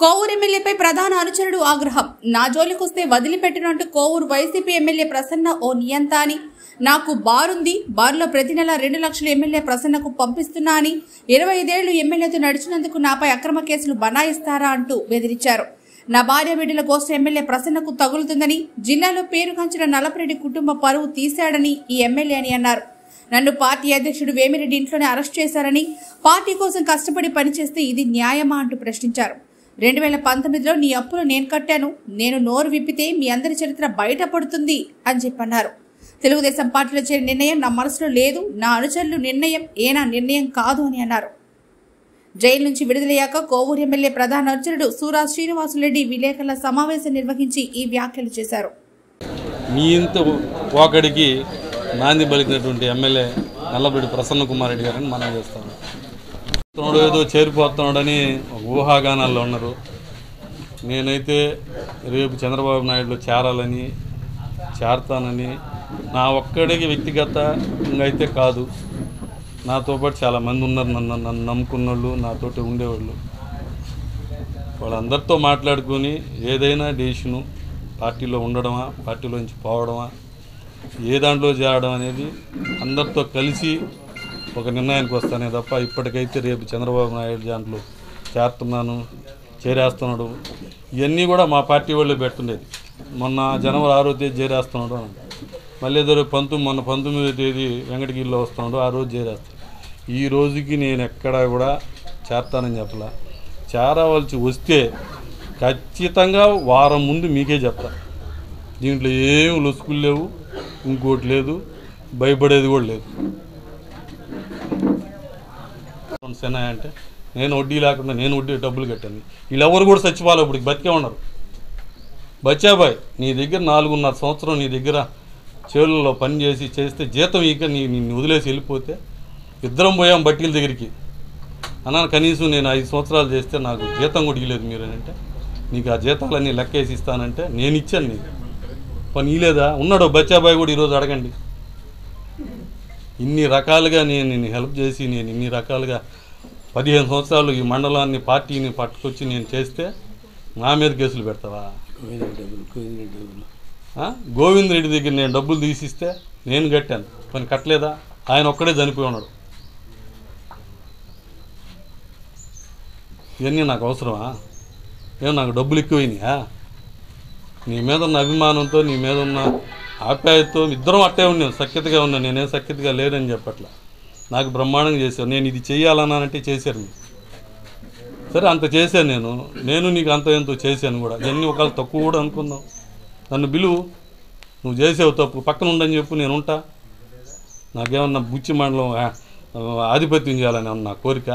కోవూరు ఎమ్మెల్యేపై ప్రధాన అనుచరుడు ఆగ్రహం నా జోలికొస్తే వదిలిపెట్టినట్టు కోవూరు వైసీపీ ఎమ్మెల్యే ప్రసన్న ఓ నియంత అని నాకు బారుంది బారులో ప్రతి నెల రెండు లక్షలు ఎమ్మెల్యే ప్రసన్నకు పంపిస్తున్నా అని ఇరవై ఐదేళ్లు ఎమ్మెల్యేతో నడిచినందుకు నాపై అక్రమ కేసులు బనాయిస్తారా అంటూ బెదిరించారు నా భార్య బిడ్డల కోసం ఎమ్మెల్యే ప్రసన్నకు తగులుతుందని జిల్లాలో పేరుగాంచిన నలపరెడ్డి కుటుంబ పరువు తీశాడని ఈ ఎమ్మెల్యే అని అన్నారు నన్ను పార్టీ అధ్యక్షుడు వేమిరెడ్డి ఇంట్లోనే అరెస్ట్ చేశారని పార్టీ కోసం కష్టపడి పనిచేస్తే ఇది న్యాయమా అంటూ ప్రశ్నించారు రెండు వేల పంతొమ్మిదిలో నీ అప్పులు నేను కట్టాను నేను నోరు విప్పితే మీ అందరి చరిత్ర బయటపడుతుంది అని చెప్పన్నారు తెలుగుదేశం పార్టీలో చేరిన నిర్ణయం నా మనసులో లేదు నా అనుచరులు నిర్ణయం ఏ నా నిర్ణయం కాదు అని అన్నారు జైలు నుంచి విడుదలయ్యాక కోవూరు ఎమ్మెల్యే ప్రధాన అనుచరుడు సూరా శ్రీనివాసులరెడ్డి విలేకరుల సమావేశం నిర్వహించి ఈ వ్యాఖ్యలు చేశారు మీ ఇంత ఒకడికి నాంది పలికినటువంటి ఎమ్మెల్యే నల్లబడి ప్రసన్న కుమార్ రెడ్డి గారిని మనం చేస్తాము అతనుడు ఏదో చేరిపోతున్నాడని ఒక ఊహాగానాల్లో ఉన్నారు నేనైతే రేపు చంద్రబాబు నాయుడులో చేరాలని చేరతానని నా ఒక్కడికి వ్యక్తిగతంగా అయితే కాదు నాతో పాటు చాలా మంది ఉన్నారు నన్ను నన్ను నమ్ముకున్న వాళ్ళు నాతోటి ఉండేవాళ్ళు వాళ్ళందరితో మాట్లాడుకొని ఏదైనా డెసిషను పార్టీలో ఉండడమా పార్టీలో నుంచి పోవడమా ఏ దాంట్లో చేరడం అనేది అందరితో కలిసి ఒక నిర్ణయానికి వస్తానే తప్ప ఇప్పటికైతే రేపు చంద్రబాబు నాయుడు దాంట్లో చేరుతున్నాను చేరేస్తున్నాడు ఇవన్నీ కూడా మా పార్టీ వాళ్ళే పెడుతుండేది మొన్న జనవరి ఆరో తేదీ చేరేస్తున్నాడు అని మళ్ళీ ఏదో రేపు పంతొమ్మిది మొన్న పంతొమ్మిదో తేదీ వెంకటగిరిలో వస్తున్నాడు ఆ రోజు చేరేస్తాడు ఈ రోజుకి నేను ఎక్కడా కూడా చేరతానని చెప్పలా చేరవలసి వస్తే ఖచ్చితంగా వారం ముందు మీకే చెప్తా దీంట్లో ఏం లొసుకులు లేవు ఇంకోటి లేదు భయపడేది కూడా లేదు సెనా అంటే నేను వడ్డీ లేకుండా నేను వడ్డీ డబ్బులు కట్టాను వీళ్ళెవరు కూడా చచ్చిపోవాలి ఇప్పుడు బతికే ఉన్నారు బచ్చాబాయ్ నీ దగ్గర నాలుగున్నర సంవత్సరం నీ దగ్గర చేనుల్లో పని చేసి చేస్తే జీతం ఇక నీ నిన్ను వదిలేసి వెళ్ళిపోతే ఇద్దరం పోయాం బట్టీల దగ్గరికి అన్నాను కనీసం నేను ఐదు సంవత్సరాలు చేస్తే నాకు జీతం కూడా ఇవ్వలేదు మీరు అని అంటే నీకు ఆ జీతాలన్నీ లెక్కేసి ఇస్తానంటే నేను ఇచ్చాను నీకు పని ఇలేదా ఉన్నాడు బచ్చాబాయ్ కూడా ఈరోజు అడగండి ఇన్ని రకాలుగా నేను నిన్ను హెల్ప్ చేసి నేను ఇన్ని రకాలుగా పదిహేను సంవత్సరాలు ఈ మండలాన్ని పార్టీని పట్టుకొచ్చి నేను చేస్తే నా మీద కేసులు పెడతావా ఆ? గోవింద్ రెడ్డి దగ్గర నేను డబ్బులు తీసిస్తే నేను కట్టాను పని కట్టలేదా ఆయన ఒక్కడే చనిపోయి ఉన్నాడు ఇవన్నీ నాకు అవసరమా ఏం నాకు డబ్బులు ఎక్కువైనాయా నీ మీద ఉన్న అభిమానంతో నీ మీద ఉన్న ఆప్యాయతతో ఇద్దరం అట్టే ఉన్నాం సఖ్యతగా ఉన్నాను నేనేం సఖ్యతగా లేనని చెప్పట్లా నాకు బ్రహ్మాండంగా చేశాను నేను ఇది చేయాలన్నానంటే చేశారు మీరు సరే అంత చేశాను నేను నేను నీకు అంత ఎంతో చేశాను కూడా ఇవన్నీ ఒకవేళ తక్కువ కూడా అనుకుందాం నన్ను బిలువు నువ్వు చేసావు తప్పు పక్కన ఉండని చెప్పు నేను ఉంటా నాకేమన్నా బుచ్చి మండలం ఆ, ఆధిపత్యం చేయాలని ఉన్న కోరిక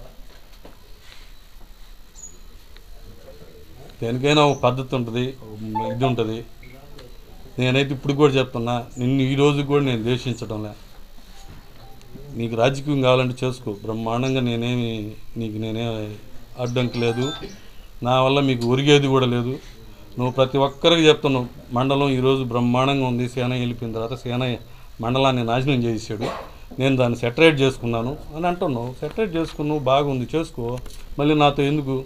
దేనికైనా ఒక పద్ధతి ఉంటుంది ఒక ఇది ఉంటుంది నేనైతే ఇప్పుడు కూడా చెప్తున్నా నిన్ను ఈ రోజు కూడా నేను ద్వేషించడంలే నీకు రాజకీయం కావాలంటే చేసుకో బ్రహ్మాండంగా నేనేమి నీకు నేనే అడ్డంకి లేదు నా వల్ల మీకు ఒరిగేది కూడా లేదు నువ్వు ప్రతి ఒక్కరికి చెప్తున్నావు మండలం ఈరోజు బ్రహ్మాండంగా ఉంది సేన వెళ్ళిపోయిన తర్వాత సేన మండలాన్ని నాశనం చేసాడు నేను దాన్ని సెటరేట్ చేసుకున్నాను అని అంటున్నావు సెటరేట్ చేసుకున్నావు బాగుంది చేసుకో మళ్ళీ నాతో ఎందుకు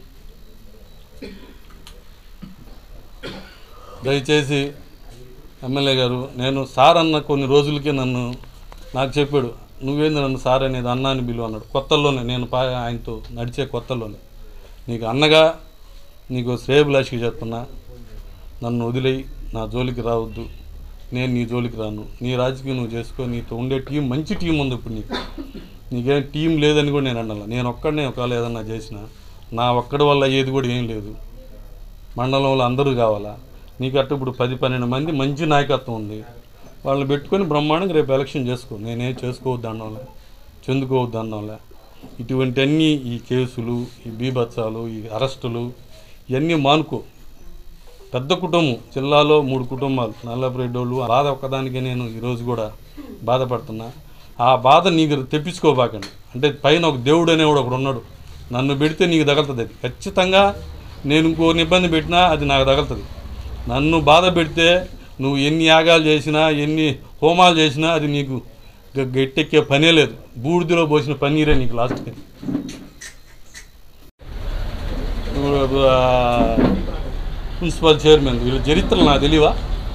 దయచేసి ఎమ్మెల్యే గారు నేను సార్ అన్న కొన్ని రోజులకే నన్ను నాకు చెప్పాడు నువ్వేంది నన్ను సార్ అనేది అన్న అని బిలు అన్నాడు కొత్తల్లోనే నేను పా ఆయనతో నడిచే కొత్తల్లోనే నీకు అన్నగా నీకు శ్రేయభిలాషికి చెప్తున్నా నన్ను వదిలేయి నా జోలికి రావద్దు నేను నీ జోలికి రాను నీ రాజకీయం నువ్వు చేసుకో నీతో ఉండే టీం మంచి టీం ఉంది ఇప్పుడు నీకు నీకేం టీం లేదని కూడా నేను అన్నాను నేను ఒక్కడనే ఒకవేళ ఏదన్నా చేసిన నా ఒక్కడి వల్ల అయ్యేది కూడా ఏం లేదు మండలంలో అందరూ కావాలా నీకు అట్టు ఇప్పుడు పది పన్నెండు మంది మంచి నాయకత్వం ఉంది వాళ్ళని పెట్టుకొని బ్రహ్మాండంగా రేపు ఎలక్షన్ చేసుకో నేనేం చేసుకోవద్దు అన్నోలే చెందుకోవద్దు అన్నోలే ఇటువంటి అన్ని ఈ కేసులు ఈ బీభత్సాలు ఈ అరెస్టులు ఇవన్నీ మానుకో పెద్ద కుటుంబం జిల్లాలో మూడు కుటుంబాలు నల్లపురెడ్డి వాళ్ళు ఆ బాధ ఒక్కదానికే నేను ఈరోజు కూడా బాధపడుతున్నా ఆ బాధ నీకు తెప్పించుకోబాకండి అంటే పైన ఒక దేవుడు అనేవాడు ఒకడు ఉన్నాడు నన్ను పెడితే నీకు తగులుతుంది అది ఖచ్చితంగా నేను ఇంకోని ఇబ్బంది పెట్టినా అది నాకు తగులుతుంది నన్ను బాధ పెడితే నువ్వు ఎన్ని యాగాలు చేసినా ఎన్ని హోమాలు చేసినా అది నీకు గ- గట్టెక్కే పనే లేదు బూడిదలో పోసిన పన్నీరే నీకు లాస్ట్కి ఇప్పుడు ఆ, మున్సిపల్ చైర్మన్ వీళ్ళ చరిత్రలు నాకు తెలియవా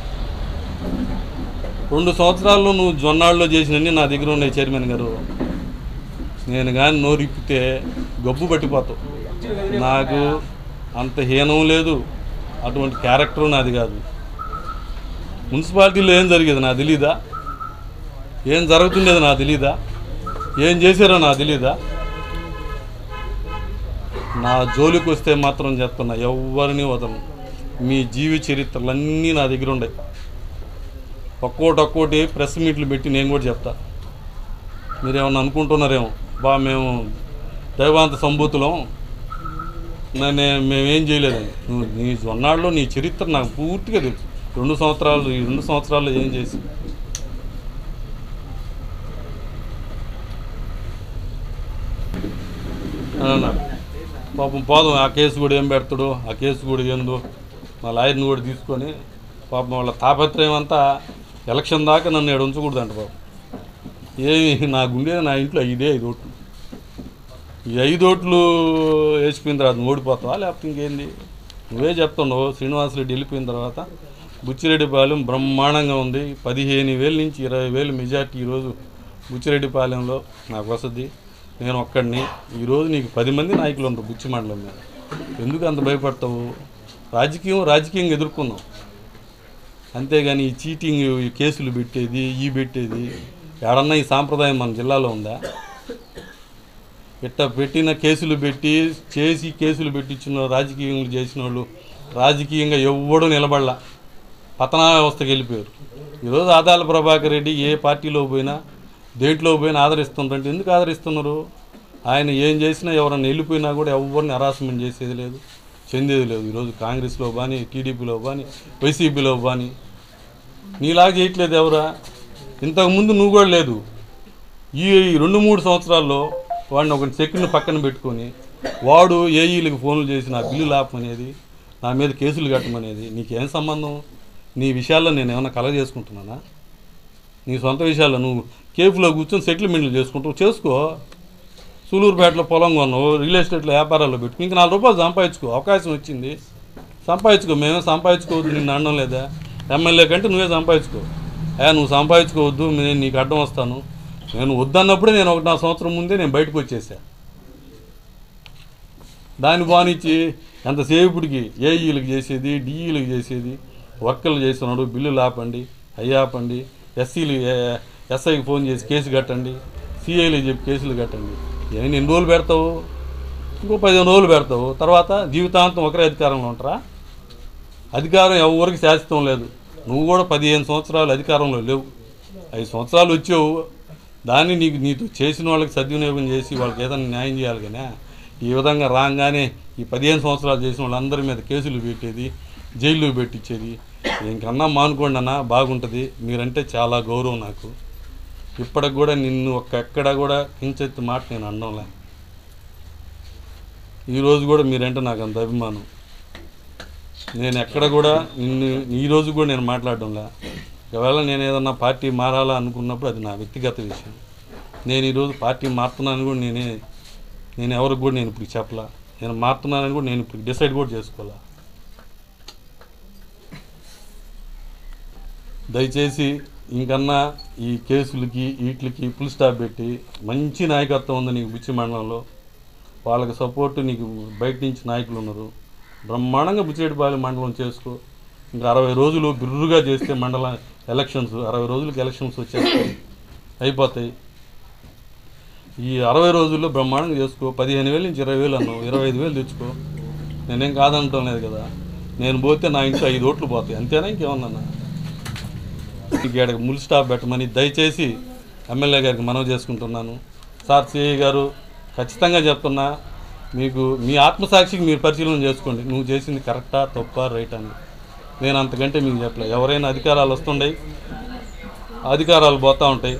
రెండు సంవత్సరాల్లో నువ్వు జొన్నాళ్ళలో చేసినన్ని నా దగ్గర ఉన్నాయి చైర్మన్ గారు నేను కానీ నోరిప్పితే గబ్బు పట్టిపోతావు నాకు అంత హీనం లేదు అటువంటి క్యారెక్టర్ నాది కాదు మున్సిపాలిటీలో ఏం జరిగేది నాకు తెలీదా ఏం జరుగుతుండేది నాకు తెలీదా ఏం చేశారో నాకు తెలీదా నా జోలికి వస్తే మాత్రం చెప్తున్నా ఎవరిని వదలను మీ జీవి చరిత్రలన్నీ నా దగ్గర ఉన్నాయి ఒక్కోటి ఒక్కోటి ప్రెస్ మీట్లు పెట్టి నేను కూడా చెప్తా మీరేమన్నా అనుకుంటున్నారేమో బా మేము దైవాంత సంభూతులం నన్ను మేమేం చేయలేదని నువ్వు నీ జొన్నాళ్ళు నీ చరిత్ర నాకు పూర్తిగా తెలుసు రెండు సంవత్సరాలు ఈ రెండు సంవత్సరాల్లో ఏం చేసి అని అన్నాడు పాపం పోదాం ఆ కేసు కూడా ఏం పెడతాడు ఆ కేసు కూడా ఏందో మా లాయర్ని కూడా తీసుకొని పాపం వాళ్ళ తాపత్రయం అంతా ఎలక్షన్ దాకా నన్ను ఇక్కడ ఉంచకూడదంట పాపం ఏమి నా గుండె నా ఇంట్లో ఇదే ఐదు ఓట్లు ఈ ఐదు ఓట్లు వేసిపోయిన తర్వాత నువ్వు ఓడిపోతావా లేకపోతే ఇంకేంది నువ్వే చెప్తున్నావు శ్రీనివాసరెడ్డి వెళ్ళిపోయిన తర్వాత బుచ్చిరెడ్డిపాలెం బ్రహ్మాండంగా ఉంది పదిహేను వేల నుంచి ఇరవై వేలు మెజార్టీ ఈరోజు బుచ్చిరెడ్డిపాలెంలో నాకు వసతి నేను ఒక్కడిని ఈరోజు నీకు పది మంది నాయకులు ఉంటారు బుచ్చి మండలం మీద ఎందుకు అంత భయపడతావు రాజకీయం రాజకీయంగా ఎదుర్కొన్నావు అంతేగాని ఈ చీటింగ్ ఈ కేసులు పెట్టేది ఈ పెట్టేది ఎడన్నా ఈ సాంప్రదాయం మన జిల్లాలో ఉందా ఇట్ట పెట్టిన కేసులు పెట్టి చేసి కేసులు పెట్టించిన రాజకీయం చేసిన వాళ్ళు రాజకీయంగా ఎవ్వడూ నిలబడలా పతనా వ్యవస్థకి వెళ్ళిపోయారు ఈరోజు ఆదాల ప్రభాకర్ రెడ్డి ఏ పార్టీలో పోయినా దేంట్లో పోయినా ఆదరిస్తుంటారంటే ఎందుకు ఆదరిస్తున్నారు ఆయన ఏం చేసినా ఎవరన్నా వెళ్ళిపోయినా కూడా ఎవరిని హరాస్మెంట్ చేసేది లేదు చెందేది లేదు ఈరోజు కాంగ్రెస్లో కానీ టీడీపీలో కానీ వైసీపీలో కానీ నీలాగా చేయట్లేదు ఎవరా ఇంతకుముందు నువ్వు కూడా లేదు ఈ రెండు మూడు సంవత్సరాల్లో వాడిని ఒక సెక్యూరిని పక్కన పెట్టుకొని వాడు ఏఈలకు ఫోన్లు చేసి నా బిల్లు ఆపమనేది నా మీద కేసులు కట్టమనేది నీకేం సంబంధం నీ విషయాల్లో నేను ఏమైనా కలగ చేసుకుంటున్నానా నీ సొంత విషయాల్లో నువ్వు కేఫ్లో కూర్చొని సెటిల్మెంట్లు చేసుకుంటావు చేసుకో సూలూరుపేటలో పొలం కొన్నావు రియల్ ఎస్టేట్లో వ్యాపారాల్లో పెట్టుకో ఇంకా నాలుగు రూపాయలు సంపాదించుకో అవకాశం వచ్చింది సంపాదించుకో మేమే సంపాదించుకోవద్దు నిన్ను అనడం లేదా ఎమ్మెల్యే కంటే నువ్వే సంపాదించుకో అయ్యా నువ్వు సంపాదించుకోవద్దు నేను నీకు అడ్డం వస్తాను నేను వద్దన్నప్పుడే నేను ఒకటి నా సంవత్సరం ముందే నేను బయటకు వచ్చేసా దాన్ని బానిచ్చి ఎంతసేపుడికి ఏఈలకు చేసేది డిఈలకు చేసేది వర్కర్లు చేస్తున్నాడు బిల్లులు ఆపండి అయ్యి ఆపండి ఎస్సీలు ఎస్ఐకి ఫోన్ చేసి కేసు కట్టండి సిఐలకు చెప్పి కేసులు కట్టండి ఏమైనా ఎన్ని రోజులు పెడతావు ఇంకో పదిహేను రోజులు పెడతావు తర్వాత జీవితాంతం ఒకరే అధికారంలో ఉంటారా అధికారం ఎవరికి శాశ్వతం లేదు నువ్వు కూడా పదిహేను సంవత్సరాలు అధికారంలో లేవు ఐదు సంవత్సరాలు వచ్చావు దాన్ని నీకు నీతో చేసిన వాళ్ళకి సద్వినియోగం చేసి వాళ్ళకి ఏదైనా న్యాయం చేయాలి కానీ ఈ విధంగా రాగానే ఈ పదిహేను సంవత్సరాలు చేసిన వాళ్ళందరి మీద కేసులు పెట్టేది జైల్లో పెట్టించేది ఇంకన్నా మానుకోండి అన్న బాగుంటుంది మీరంటే చాలా గౌరవం నాకు ఇప్పటికి కూడా నిన్ను ఒక్క ఎక్కడ కూడా కించెత్తి మాట నేను అనడంలే ఈరోజు కూడా మీరంటే నాకు అంత అభిమానం నేను ఎక్కడ కూడా నిన్ను ఈ రోజు కూడా నేను మాట్లాడడంలా ఒకవేళ నేను ఏదన్నా పార్టీ మారాలా అనుకున్నప్పుడు అది నా వ్యక్తిగత విషయం నేను ఈరోజు పార్టీ మారుతున్నానని కూడా నేనే నేను ఎవరికి కూడా నేను ఇప్పుడు చెప్పలా నేను మారుతున్నానని కూడా నేను ఇప్పుడు డిసైడ్ కూడా చేసుకోవాలా దయచేసి ఇంకన్నా ఈ కేసులకి వీటికి ఫుల్ స్టాప్ పెట్టి మంచి నాయకత్వం ఉంది నీకు బుచ్చి మండలంలో వాళ్ళకి సపోర్ట్ నీకు బయట నుంచి నాయకులు ఉన్నారు బ్రహ్మాండంగా బుచ్చిరెడ్డిపాలెం మండలం చేసుకో ఇంకా అరవై రోజులు బిర్రుగా చేస్తే మండల ఎలక్షన్స్ అరవై రోజులకి ఎలక్షన్స్ వచ్చేస్తాయి అయిపోతాయి ఈ అరవై రోజుల్లో బ్రహ్మాండంగా చేసుకో పదిహేను వేలు నుంచి ఇరవై వేలు అన్నావు ఇరవై ఐదు వేలు తెచ్చుకో నేనేం కాదంటం లేదు కదా నేను పోతే నా ఇంట్లో ఐదు ఓట్లు పోతాయి అంతేనా ఇంకేమన్నా ఇక్కడికి ముల్ స్టాప్ పెట్టమని దయచేసి ఎమ్మెల్యే గారికి మనవి చేసుకుంటున్నాను సార్ సిఐ గారు ఖచ్చితంగా చెప్తున్నా మీకు మీ ఆత్మసాక్షికి మీరు పరిశీలన చేసుకోండి నువ్వు చేసింది కరెక్టా తప్పా రైట్ అని నేను అంతకంటే మీకు చెప్పలే ఎవరైనా అధికారాలు వస్తుండయి అధికారాలు పోతూ ఉంటాయి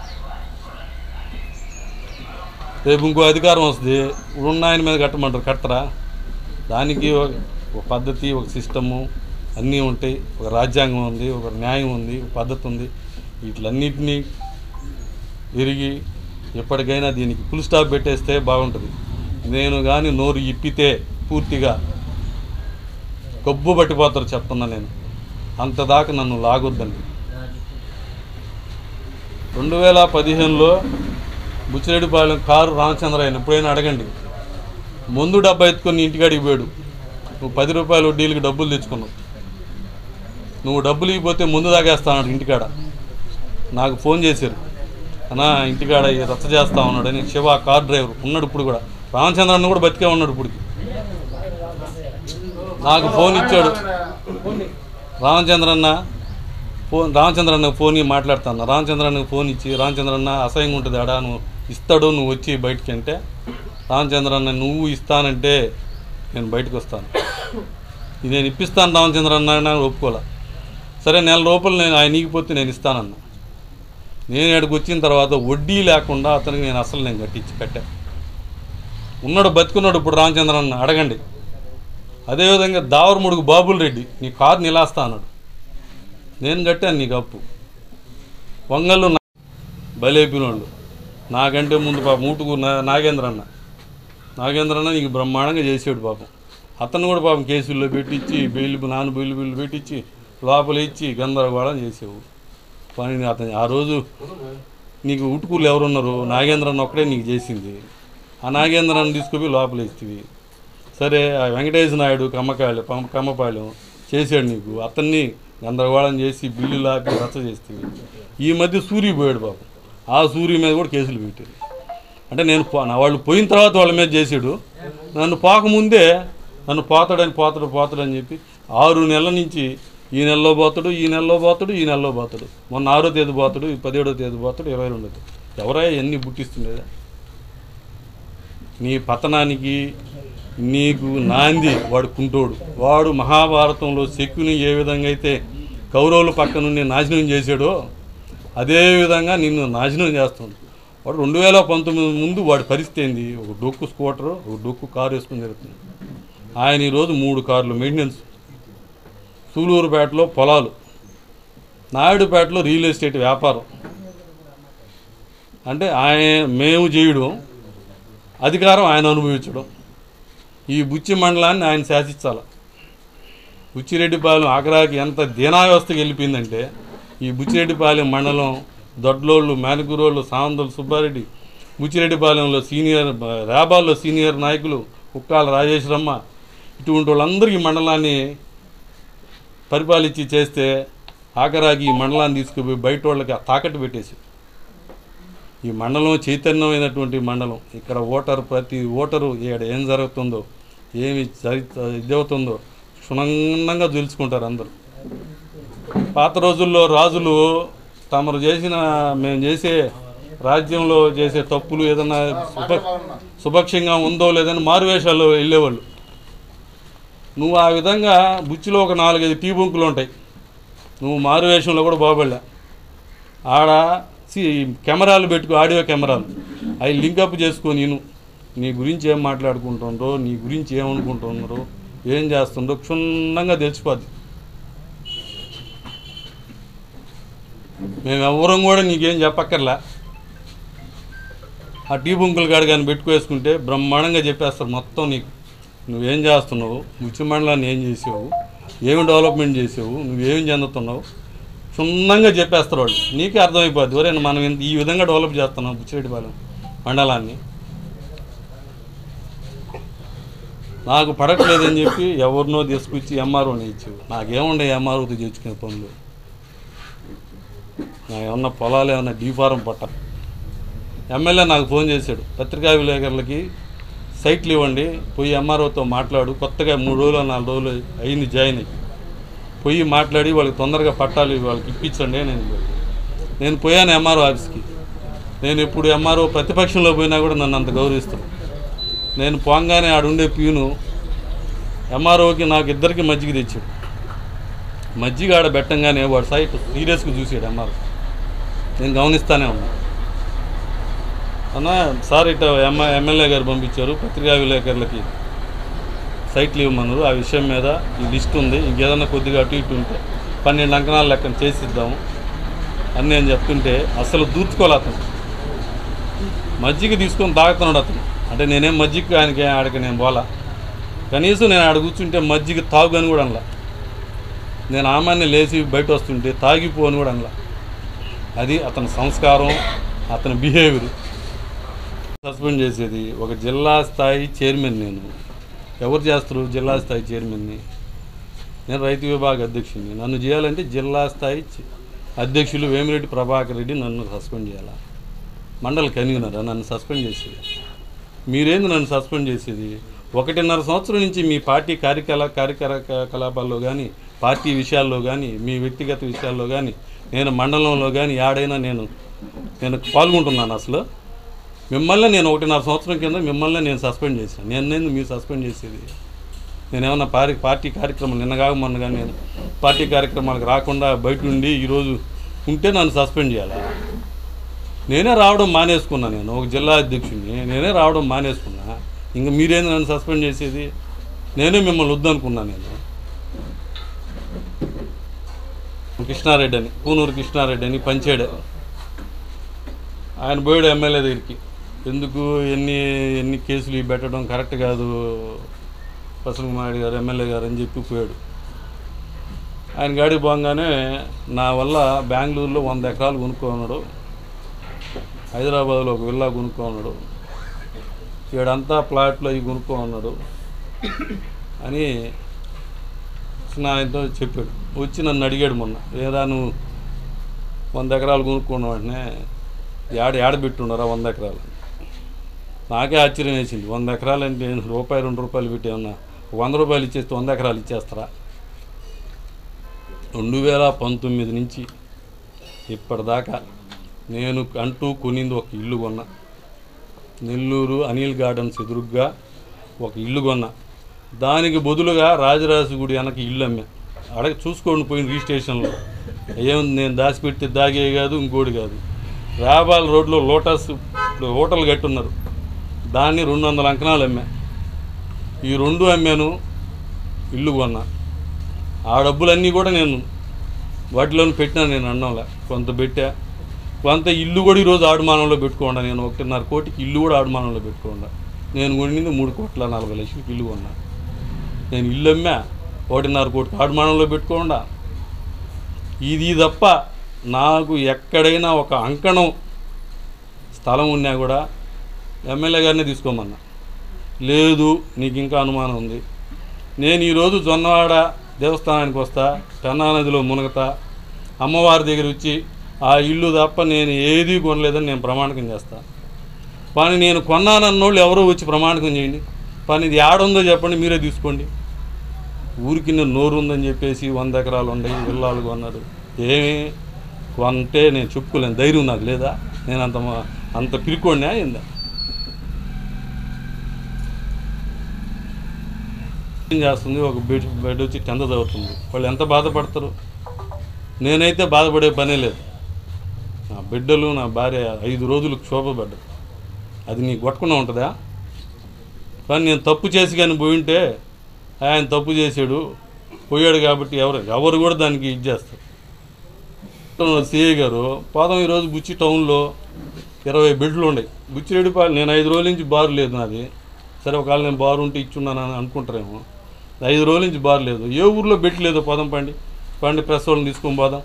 రేపు ఇంకో అధికారం వస్తుంది ఉన్న ఆయన మీద కట్టమంటారు కట్టరా దానికి ఒక ఒక పద్ధతి ఒక సిస్టము అన్నీ ఉంటాయి ఒక రాజ్యాంగం ఉంది ఒక న్యాయం ఉంది ఒక పద్ధతి ఉంది వీటిలన్నిటినీ విరిగి ఎప్పటికైనా దీనికి ఫుల్ స్టాప్ పెట్టేస్తే బాగుంటుంది నేను కానీ నోరు ఇప్పితే పూర్తిగా గొబ్బు పట్టిపోతారు చెప్తున్నా నేను అంత దాకా నన్ను లాగొద్దండి రెండు వేల పదిహేనులో బుచ్చిరెడ్డిపాలెం కారు రామచంద్రయ్య ఎప్పుడైనా అడగండి ముందు డబ్బా ఎత్తుకొని ఇంటికాడికి పోయాడు నువ్వు పది రూపాయల వడ్డీలకి డబ్బులు తెచ్చుకున్నావు నువ్వు డబ్బులు ఇవ్వకపోతే ముందు తాగేస్తాడు ఇంటికాడ నాకు ఫోన్ చేశారు అన్నా ఇంటికాడ ఈ రచ్చ చేస్తా ఉన్నాడు అని శివ కార్ డ్రైవర్ ఉన్నాడు ఇప్పుడు కూడా రామచంద్రన్న కూడా బతికే ఉన్నాడు ఇప్పటికి నాకు ఫోన్ ఇచ్చాడు రామచంద్రన్న ఫోన్ రామచంద్రన్న ఫోన్ ఇయ్యి మాట్లాడుతాను రామచంద్రన్నకు ఫోన్ ఇచ్చి రామచంద్రన్న అసహ్యంగా ఉంటుంది ఆడా నువ్వు ఇస్తాడు నువ్వు వచ్చి బయటికి అంటే రామచంద్రన్న నువ్వు ఇస్తానంటే నేను బయటకు వస్తాను ఇది నేను ఇప్పిస్తాను రామచంద్రన్న అని ఒప్పుకోలే సరే నెల రూపాయలు నేను ఆయన ఇగిపోతే నేను ఇస్తానన్నా నేను ఇక్కడికి వచ్చిన తర్వాత వడ్డీ లేకుండా అతనికి నేను అసలు నేను కట్టించి కట్టా ఉన్నాడు బతుకున్నాడు ఇప్పుడు రామచంద్రన్న అడగండి అదేవిధంగా దావరముడుగు బాబుల్ రెడ్డి నీ కారు నిలాస్తా అన్నాడు నేను కట్టాను నీకు అప్పు వంగళ్ళు నా బలేపినోళ్ళు నాకంటే ముందు పాపం ఊటుకు నా- నాగేంద్ర అన్న నాగేంద్ర అన్న నీకు బ్రహ్మాండంగా చేసాడు పాపం అతను కూడా పాపం కేసుల్లో పెట్టించి బెయిల్ నాన్న బెయిల్ బిల్లు పెట్టించి లోపల ఇచ్చి గందరగోళం చేసేవు పని అతను ఆ రోజు నీకు ఉటుకులు ఎవరున్నారు నాగేంద్ర అన్న ఒక్కడే నీకు చేసింది ఆ నాగేంద్రాన్ని తీసుకుపోయి లోపల ఇస్తుంది సరే ఆ వెంకటేశ నాయుడు కమ్మకాయలు పం- కమ్మపాలెం చేశాడు నీకు అతన్ని గందరగోళం చేసి బిల్లు లాపి రచ్చ చేస్తుంది ఈ మధ్య సూర్య పోయాడు బాబు ఆ సూర్య మీద కూడా కేసులు పెట్టారు అంటే నేను పో- నా వాళ్ళు పోయిన తర్వాత వాళ్ళ మీద చేసాడు నన్ను పోకముందే నన్ను పోతాడని పోతాడు పోతాడని చెప్పి ఆరు నెలల నుంచి ఈ నెలలో పోతాడు ఈ నెలలో పోతాడు ఈ నెలలో పోతాడు మొన్న ఆరో తేదీ పోతాడు ఈ పదిహేడో తేదీ పోతాడు ఇరవై రెండో తేదీ ఎవరా ఎన్ని బుట్టిస్తుండేదా నీ పతనానికి నీకు నాంది వాడు కుంటోడు వాడు మహాభారతంలో శకుని ఏ విధంగా అయితే కౌరవుల పక్క నుండి నాశనం చేశాడో అదే విధంగా నిన్ను నాశనం చేస్తుంది వాడు రెండు వేల పంతొమ్మిది ముందు వాడి పరిస్థితి ఏంది ఒక డొక్కు స్కూటరు ఒక డొక్కు కారు వేసుకుని జరుగుతుంది ఆయన ఈరోజు మూడు కార్లు మెయింటెనెన్స్ సూలూరుపేటలో పొలాలు నాయుడుపేటలో రియల్ ఎస్టేట్ వ్యాపారం అంటే ఆయన మేము చేయడం అధికారం ఆయన అనుభవించడం ఈ బుచ్చి మండలాన్ని ఆయన శాసించాల బుచ్చిరెడ్డిపాలెం ఆఖరాకి ఎంత దీనావ్యవస్థకి వెళ్ళిపోయిందంటే ఈ బుచ్చిరెడ్డిపాలెం మండలం దొడ్లోళ్ళు మేనగురోళ్ళు సామంతులు సుబ్బారెడ్డి బుచ్చిరెడ్డిపాలెంలో సీనియర్ రేబాల్లో సీనియర్ నాయకులు కుక్కాల రాజేశ్వరమ్మ ఇటువంటి వాళ్ళందరూ ఈ మండలాన్ని పరిపాలించి చేస్తే ఆఖరాకి ఈ మండలాన్ని తీసుకుపోయి బయట వాళ్ళకి తాకట్టు పెట్టేసి ఈ మండలం చైతన్యమైనటువంటి మండలం ఇక్కడ ఓటర్ ప్రతి ఓటరు ఇక్కడ ఏం జరుగుతుందో ఏమి జరి ఇది అవుతుందో క్షుణ్ణంగా తెలుసుకుంటారు అందరూ పాత రోజుల్లో రాజులు తమరు చేసిన మేము చేసే రాజ్యంలో చేసే తప్పులు ఏదైనా సుభ సుభక్షంగా ఉందో లేదని మారువేషాల్లో వెళ్ళేవాళ్ళు నువ్వు ఆ విధంగా బుచ్చిలో ఒక నాలుగైదు టీ బొంకులు ఉంటాయి నువ్వు మారువేషంలో కూడా బాగుపడలే ఆడ సి కెమెరాలు పెట్టుకో ఆడియో కెమెరాలు అవి లింకప్ చేసుకొని నేను నీ గురించి ఏం మాట్లాడుకుంటుండ్రో నీ గురించి ఏమనుకుంటున్నారో ఏం చేస్తుండ్రో క్షుణ్ణంగా తెలిసిపోద్ది మేము ఎవరం కూడా నీకేం చెప్పక్కర్లా ఆ టీ బొంకులు కాడ కానీ పెట్టుకోవేసుకుంటే బ్రహ్మాండంగా చెప్పేస్తారు మొత్తం నీకు నువ్వేం చేస్తున్నావు ముచ్చి మండలాన్ని ఏం చేసావు ఏమి డెవలప్మెంట్ చేసావు నువ్వేం చెందుతున్నావు క్షుణ్ణంగా చెప్పేస్తారు వాళ్ళు నీకే అర్థమైపోద్ది ఒరే మనం ఇంత- ఈ విధంగా డెవలప్ చేస్తున్నాం బుచ్చిరెడ్డిపాలెం మండలాన్ని నాకు పడట్లేదని చెప్పి ఎవరినో తీసుకొచ్చి ఎంఆర్ఓని ఇచ్చావు నాకేముండే ఎంఆర్ఓతో చేర్చుకునే పనులు నా ఏమన్నా పొలాలు ఏమన్నా డీఫారం పట్ట ఎమ్మెల్యే నాకు ఫోన్ చేశాడు పత్రికా విలేకరులకి సైట్లు ఇవ్వండి పోయి ఎంఆర్ఓతో మాట్లాడు కొత్తగా మూడు రోజులు నాలుగు రోజులు అయింది జాయిన్ అయ్యి పోయి మాట్లాడి వాళ్ళకి తొందరగా పట్టాలి వాళ్ళకి ఇప్పించండి నేను నేను పోయాను ఎంఆర్ఓ ఆఫీస్కి నేను ఇప్పుడు ఎంఆర్ఓ ప్రతిపక్షంలో పోయినా కూడా నన్ను అంత గౌరవిస్తాను నేను పోగానే ఆడుండే ప్యూను ఎంఆర్ఓకి నాకు ఇద్దరికి మజ్జిగ తెచ్చాడు మజ్జిగ ఆడ పెట్టంగానే వాడు సైట్ సీరియస్గా చూసాడు ఎంఆర్ఓ నేను గమనిస్తానే ఉన్నా అన్న సార్ ఇట్లా ఎమ్మ ఎమ్మెల్యే గారు పంపించారు పత్రికా విలేకరులకి సైట్లు ఇవ్వమన్నారు ఆ విషయం మీద ఈ లిస్ట్ ఉంది ఇంకేదన్నా కొద్దిగా అటు ఇటు ఉంటే పన్నెండు అంకణాలు లెక్కన చేసిద్దాము అని నేను చెప్తుంటే అసలు దూర్చుకోలే అతను మజ్జిగ తీసుకొని తాగుతున్నాడు అతను అంటే నేనేం మజ్జిగ ఆయనకి ఆడికి నేను పోలా కనీసం నేను ఆడ కూర్చుంటే మజ్జిగ తాగు అని కూడా అనలా నేను ఆమాన్ని లేచి బయట వస్తుంటే తాగిపో అని కూడా అనలా అది అతని సంస్కారం అతని బిహేవియర్ సస్పెండ్ చేసేది ఒక జిల్లా స్థాయి చైర్మన్ నేను ఎవరు చేస్తారు జిల్లా స్థాయి చైర్మన్ని నేను రైతు విభాగ అధ్యక్షుడిని నన్ను చేయాలంటే జిల్లా స్థాయి చ- అధ్యక్షులు వేమిరెడ్డి ప్రభాకర్ రెడ్డి నన్ను సస్పెండ్ చేయాలా మండలి కన్వీనరా నన్ను సస్పెండ్ చేసేది మీరేంది నన్ను సస్పెండ్ చేసేది ఒకటిన్నర సంవత్సరం నుంచి మీ పార్టీ కార్యకలా కార్యకలాపాల్లో కానీ పార్టీ విషయాల్లో కానీ మీ వ్యక్తిగత విషయాల్లో కానీ నేను మండలంలో కానీ యాడైనా నేను నేను పాల్గొంటున్నాను అసలు మిమ్మల్ని నేను ఒకటిన్నర సంవత్సరం కింద మిమ్మల్ని నేను సస్పెండ్ చేశాను నేను నేను మీరు సస్పెండ్ చేసేది నేను ఏమన్నా పార్టీ పార్టీ కార్యక్రమం నిన్నగా మొన్న కానీ నేను పార్టీ కార్యక్రమాలకు రాకుండా బయట ఉండి ఈరోజు ఉంటే నన్ను సస్పెండ్ చేయాలా నేనే రావడం మానేసుకున్నా నేను ఒక జిల్లా అధ్యక్షుడిని నేనే రావడం మానేసుకున్నా ఇంకా మీరేంది నన్ను సస్పెండ్ చేసేది నేనే మిమ్మల్ని వద్దనుకున్నా నేను కృష్ణారెడ్డి అని పూనూరు కృష్ణారెడ్డి అని పంచాడు ఆయన పోయాడు ఎమ్మెల్యే దగ్గరికి ఎందుకు ఎన్ని ఎన్ని కేసులు ఇవి పెట్టడం కరెక్ట్ కాదు ప్రసన్న కుమార్ గారు ఎమ్మెల్యే గారు అని చెప్పి పోయాడు ఆయన గాడికి పోగానే నా వల్ల బెంగళూరులో వంద ఎకరాలు కొనుక్కున్నాడు హైదరాబాద్లో ఒక విల్లా కొనుక్కున్నాడు ఈడంతా ప్లాట్లు అవి కొనుక్కున్నాడు అని కృష్ణ ఆయనతో చెప్పాడు వచ్చి నన్ను అడిగాడు మొన్న ఏదా నువ్వు వంద ఎకరాలు కొనుక్కున్న వెంటనే ఏడ ఏడబెట్టున్నారా వంద ఎకరాలు నాకే ఆశ్చర్యం వేసింది వంద ఎకరాలు అంటే రూపాయి రెండు రూపాయలు పెట్టి ఏమన్నా వంద రూపాయలు ఇచ్చేస్తే వంద ఎకరాలు ఇచ్చేస్తారా రెండు వేల పంతొమ్మిది నుంచి ఇప్పటిదాకా నేను అంటూ కొనింది ఒక ఇల్లు కొన్నా నెల్లూరు అనిల్ గార్డెన్స్ ఎదురుగ్గా ఒక ఇల్లు కొన్నా దానికి బదులుగా రాజరాజు గుడి వెనక ఇల్లు అమ్మా అడగ చూసుకోండి పోయిన రిజిస్ట్రేషన్లో ఏముంది నేను దాచిపెడితే దాగే కాదు ఇంకోటి కాదు రాబాల్ రోడ్లో లోటస్ ఇప్పుడు హోటల్ కట్టున్నారు దాన్ని రెండు వందల అంకణాలు అమ్మా ఈ రెండు అమ్మాను ఇల్లు కొన్నా ఆ డబ్బులన్నీ కూడా నేను వాటిలో పెట్టినా నేను అన్నంలా కొంత పెట్టా కొంత ఇల్లు కూడా ఈరోజు ఆడుమానంలో పెట్టుకోండా నేను ఒకటిన్నర కోటికి ఇల్లు కూడా ఆడుమానంలో పెట్టుకోండా నేను కొనింది మూడు కోట్ల నలభై లక్షలకి ఇల్లు కొన్నా నేను ఇల్లు అమ్మా ఒకటిన్నర కోటికి ఆడుమానంలో పెట్టుకోండా ఇది తప్ప నాకు ఎక్కడైనా ఒక అంకణం స్థలం ఉన్నా కూడా ఎమ్మెల్యే గారిని తీసుకోమన్నా లేదు నీకు ఇంకా అనుమానం ఉంది నేను ఈరోజు జొన్నవాడ దేవస్థానానికి వస్తా పెన్నా నదిలో మునగతా అమ్మవారి దగ్గర వచ్చి ఆ ఇల్లు తప్ప నేను ఏది కొనలేదని నేను ప్రమాణకం చేస్తా కానీ నేను కొన్నానన్నోళ్ళు ఎవరో వచ్చి ప్రమాణకం చేయండి కానీ ఇది ఆడుందో చెప్పండి మీరే తీసుకోండి ఊరికి నేను నోరు ఉందని చెప్పేసి వంద ఎకరాలు ఉన్నాయి విల్లాలు కొన్నారు ఏమి కొంటే నేను చెప్పుకోలేను ధైర్యం నాకు లేదా నేను అంత మా- అంత పిరికోడినా ఏందా ఏం చేస్తుంది ఒక బెడ్ బెడ్ వచ్చి టెంత చదువుతుంది వాళ్ళు ఎంత బాధపడతారు నేనైతే బాధపడే పనే లేదు నా బిడ్డలు నా భార్య ఐదు రోజులు క్షోభపడ్డారు అది నీకు కొట్టకుండా ఉంటుందా కానీ నేను తప్పు చేసి కానీ పోయి ఉంటే ఆయన తప్పు చేశాడు పోయాడు కాబట్టి ఎవరు ఎవరు కూడా దానికి ఇది చేస్తారు సిఐ గారు పోదాం ఈరోజు బుచ్చి టౌన్లో ఇరవై బెడ్లు ఉన్నాయి బుచ్చిరెడ్డిపాలెం నేను ఐదు రోజుల నుంచి బారు లేదు నాది సరే ఒకవేళ నేను బారు ఉంటే ఇచ్చున్నాను అని అనుకుంటారేమో ఐదు రోజుల నుంచి బారు లేదు ఏ ఊర్లో బెడ్ లేదో పోదాం పండి పండి ప్రెస్ వాళ్ళని తీసుకొని పోదాం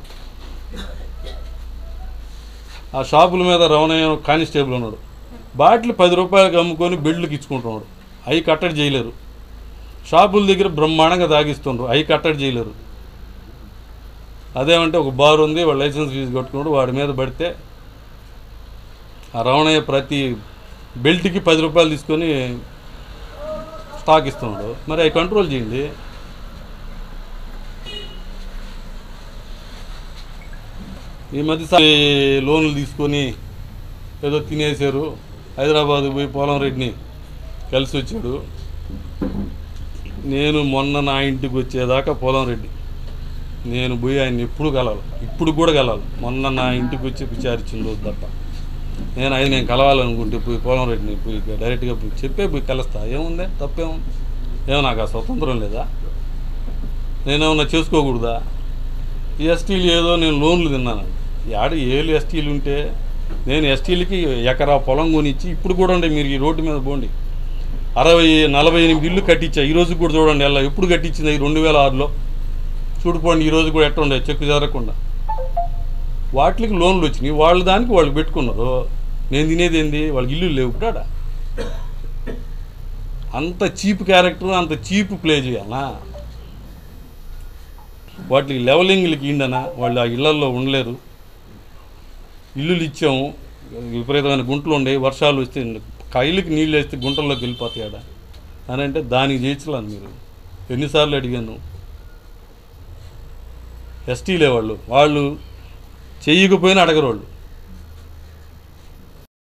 ఆ షాపుల మీద రవణయ్య కానిస్టేబుల్ ఉన్నాడు బాటిల్ పది రూపాయలకి అమ్ముకొని బెడ్లకు ఇచ్చుకుంటున్నాడు అవి కట్టడి చేయలేరు షాపుల దగ్గర బ్రహ్మాండంగా తాగిస్తుండ్రు అవి కట్టడి చేయలేరు అదేమంటే ఒక బార్ ఉంది వాడు లైసెన్స్ ఫీజు కట్టుకున్నాడు వాడి మీద పడితే ఆ రవణయ్య ప్రతి బెల్ట్కి పది రూపాయలు తీసుకొని స్టాక్ ఇస్తున్నాడు మరి అవి కంట్రోల్ చేయండి ఈ మధ్య సా- లోన్లు తీసుకొని ఏదో తినేశారు హైదరాబాద్ పోయి పోలం రెడ్డిని కలిసి వచ్చాడు నేను మొన్న నా ఇంటికి వచ్చేదాకా పోలం రెడ్డి నేను పోయి ఆయన ఎప్పుడు కలవాలి ఇప్పుడు కూడా కలవాలి మొన్న నా ఇంటికి వచ్చి విచారించిన రోజు తప్ప నేను ఆయన నేను కలవాలనుకుంటే పోయి పోలం రెడ్డిని పోయి డైరెక్ట్గా పోయి చెప్పే పోయి కలుస్తా ఏముంది తప్పేముంది ఏమో నాకు ఆ స్వతంత్రం లేదా నేనేమన్నా చేసుకోకూడదా ఈ ఎస్టీలు ఏదో నేను లోన్లు తిన్నాను యాడ ఏళ్ళు ఎస్టీలు ఉంటే నేను ఎస్టీలకి ఎకరా పొలం కొనిచ్చి ఇప్పుడు కూడా ఉండే మీరు ఈ రోడ్డు మీద పోండి అరవై నలభై ఎనిమిది ఇల్లు కట్టించా ఈ రోజు కూడా చూడండి ఎలా ఎప్పుడు కట్టించింది రెండు వేల ఆరులో చూడుకోండి ఈ రోజు కూడా ఎట్ట ఉండే చెక్కు జరగకుండా వాటికి లోన్లు వచ్చినాయి వాళ్ళ దానికి వాళ్ళు పెట్టుకున్నారు నేను తినేది ఏంది వాళ్ళకి ఇల్లు లేవు ఇప్పుడు ఆడ అంత చీప్ క్యారెక్టర్ అంత చీప్ ప్లే చేయాలనా వాటికి లెవలింగ్లకి ఇండనా వాళ్ళు ఆ ఇళ్లల్లో ఉండలేరు ఇల్లులు ఇచ్చాము విపరీతమైన గుంటలు ఉండే వర్షాలు వస్తే కైలుకి నీళ్ళు వేస్తే గుంటల్లోకి వెళ్ళిపోతాయి ఆడ అని అంటే దానికి చేయించలేదు మీరు ఎన్నిసార్లు అడిగాను ఎస్టీలే వాళ్ళు వాళ్ళు చెయ్యకపోయినా అడగరు వాళ్ళు